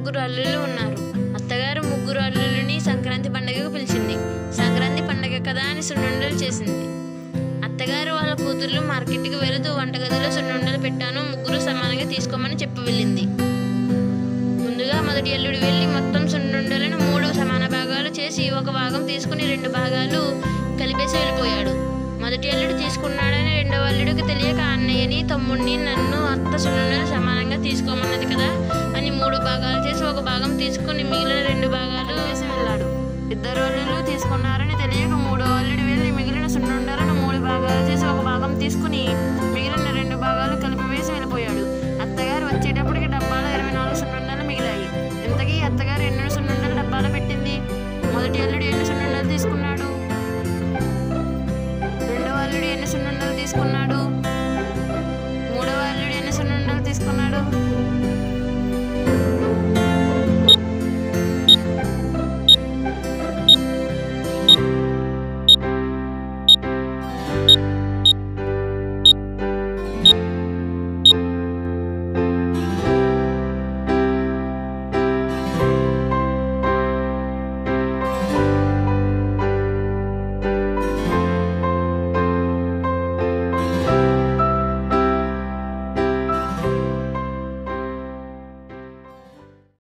ముగ్గురు అల్లుళ్ళు ఉన్నారు అత్తగారు ముగ్గురు అల్లుళ్ళని సంక్రాంతి పండగకు పిలిచింది సంక్రాంతి పండగ కదా అని సున్నుండలు చేసింది అత్తగారు వాళ్ళ కూతుర్లు మార్కెట్కి వెళుతూ వంటగదిలో సున్నుండలు పెట్టాను ముగ్గురు సమానంగా తీసుకోమని చెప్పి వెళ్ళింది ముందుగా మొదటి అల్లుడు వెళ్ళి మొత్తం సున్నుండలను మూడు సమాన భాగాలు చేసి ఒక భాగం తీసుకుని రెండు భాగాలు కలిపేసి వెళ్ళిపోయాడు మొదటి అల్లుడు తీసుకున్నాడని రెండవ అల్లుడికి తెలియక అన్నయ్యని తమ్ముడిని నన్ను అత్త సున్నుండలు సమానంగా తీసుకోమన్నది కదా అని మూడు భాగాలు చేసి ఒక భాగం తీసుకుని మిగిలిన రెండు భాగాలు వేసి వెళ్ళాడు ఇద్దరు అల్లుళ్ళు తీసుకున్నారని తెలియక మూడో అల్లుడు వెళ్ళి మిగిలిన సున్నుండలను మూడు భాగాలు చేసి ఒక భాగం తీసుకుని మిగిలిన రెండు భాగాలు కలిపి వేసి వెళ్ళిపోయాడు అత్తగారు వచ్చేటప్పటికి డబ్బాలో ఇరవై నాలుగు సున్నుండలు మిగిలాయి ఇంతకీ అత్తగారు ఎన్నో సున్నుండలు డబ్బాలో పెట్టింది మొదటి అల్లుడు ఎన్ని